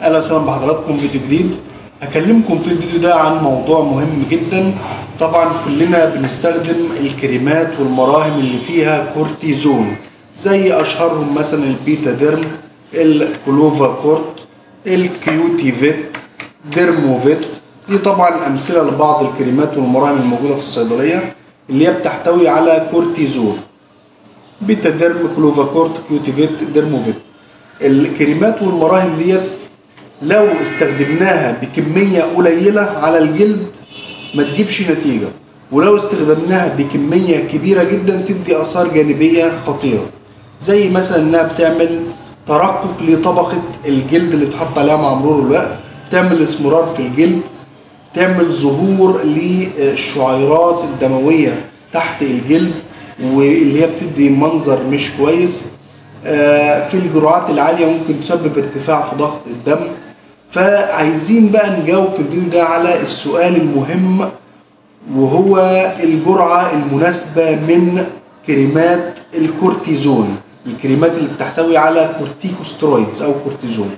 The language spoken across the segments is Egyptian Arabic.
اهلا وسهلا بحضراتكم في فيديو جديد هكلمكم في الفيديو ده عن موضوع مهم جدا طبعا كلنا بنستخدم الكريمات والمراهم اللي فيها كورتيزون زي اشهرهم مثلا البيتا ديرم الكلوفا كورت الكيوتي فيت ديرموفيت دي طبعا امثله لبعض الكريمات والمراهم الموجوده في الصيدليه اللي هي بتحتوي على كورتيزون بيتا ديرم كلوفا كورت كيوتي فيت ديرموفيت الكريمات والمراهم ديت لو استخدمناها بكمية قليلة على الجلد ما تجيبش نتيجة ولو استخدمناها بكمية كبيرة جدا تدي آثار جانبية خطيرة زي مثلا انها بتعمل ترقق لطبقة الجلد اللي بتحط عليها مع مرور الوقت تعمل اسمرار في الجلد تعمل ظهور للشعيرات الدموية تحت الجلد واللي هي بتدي منظر مش كويس في الجرعات العالية ممكن تسبب ارتفاع في ضغط الدم فعايزين بقى نجاوب في الفيديو ده على السؤال المهم وهو الجرعة المناسبة من كريمات الكورتيزون الكريمات اللي بتحتوي على كورتيكوسترويدز أو كورتيزون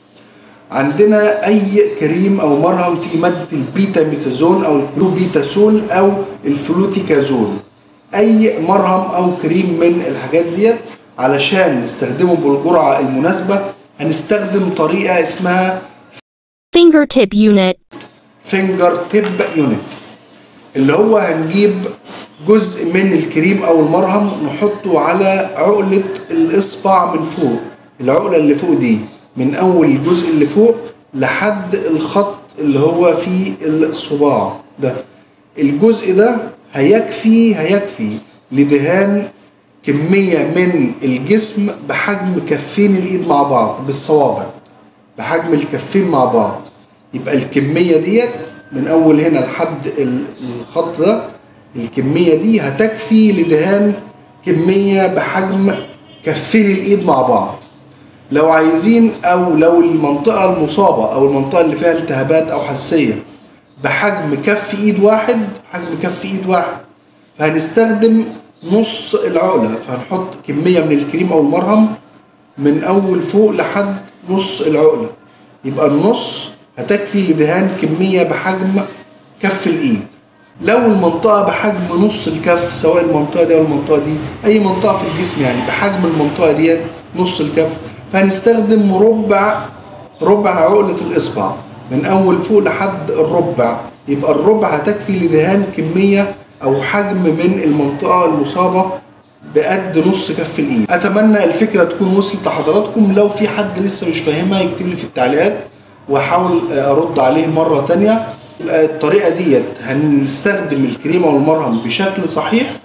عندنا أي كريم أو مرهم فيه مادة البيتا ميثازون أو الكلوبيتاسول أو الفلوتيكازول أي مرهم أو كريم من الحاجات ديت علشان نستخدمه بالجرعة المناسبة هنستخدم طريقة اسمها fingertip unit, فينجر تيب يونت اللي هو هنجيب جزء من الكريم او المرهم نحطه على عقلة الاصبع من فوق العقلة اللي فوق دي من اول الجزء اللي فوق لحد الخط اللي هو في الصباع ده الجزء ده هيكفي هيكفي لدهان كمية من الجسم بحجم كفين الإيد مع بعض بالصوابع بحجم الكفين مع بعض يبقى الكمية ديت من أول هنا لحد الخط ده الكمية دي هتكفي لدهان كمية بحجم كفين الإيد مع بعض لو عايزين أو لو المنطقة المصابة أو المنطقة اللي فيها التهابات أو حساسية بحجم كف إيد واحد حجم كف إيد واحد فهنستخدم نص العقلة فهنحط كمية من الكريم أو المرهم من أول فوق لحد نص العقلة يبقى النص هتكفي لدهان كمية بحجم كف الإيد لو المنطقة بحجم نص الكف سواء المنطقة دي أو المنطقة دي أي منطقة في الجسم يعني بحجم المنطقة دي نص الكف فهنستخدم ربع ربع عقلة الإصبع من أول فوق لحد الربع يبقى الربع هتكفي لدهان كمية او حجم من المنطقه المصابه بقد نص كف الايد اتمنى الفكره تكون وصلت لحضراتكم لو في حد لسه مش فاهمها يكتب لي في التعليقات واحاول ارد عليه مره تانية الطريقه ديت هنستخدم الكريمه والمرهم بشكل صحيح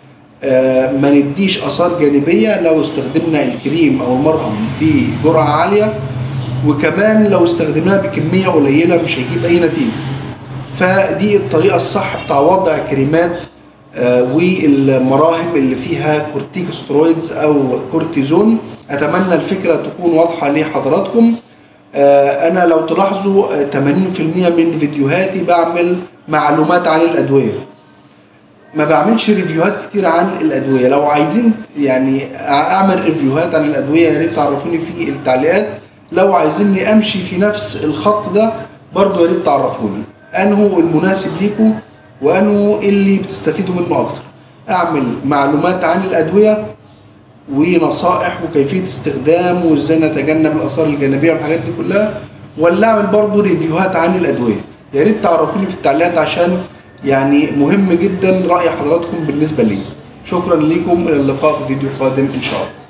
ما نديش اثار جانبيه لو استخدمنا الكريم او المرهم بجرعه عاليه وكمان لو استخدمناها بكميه قليله مش هيجيب اي نتيجه فدي الطريقه الصح بتاع وضع كريمات آه والمراهم اللي فيها كورتيكوسترويدز او كورتيزون اتمنى الفكره تكون واضحه لحضراتكم آه انا لو تلاحظوا 80% من فيديوهاتي بعمل معلومات عن الادويه ما بعملش ريفيوهات كتير عن الادويه لو عايزين يعني اعمل ريفيوهات عن الادويه يا ريت تعرفوني في التعليقات لو عايزيني امشي في نفس الخط ده برضه يا ريت تعرفوني انه المناسب ليكم وانه اللي بتستفيدوا منه اكتر اعمل معلومات عن الادويه ونصائح وكيفيه استخدام وازاي نتجنب الاثار الجانبيه والحاجات دي كلها ولا اعمل برضه ريفيوهات عن الادويه يا ريت تعرفوني في التعليقات عشان يعني مهم جدا راي حضراتكم بالنسبه لي شكرا لكم الى اللقاء في فيديو قادم ان شاء الله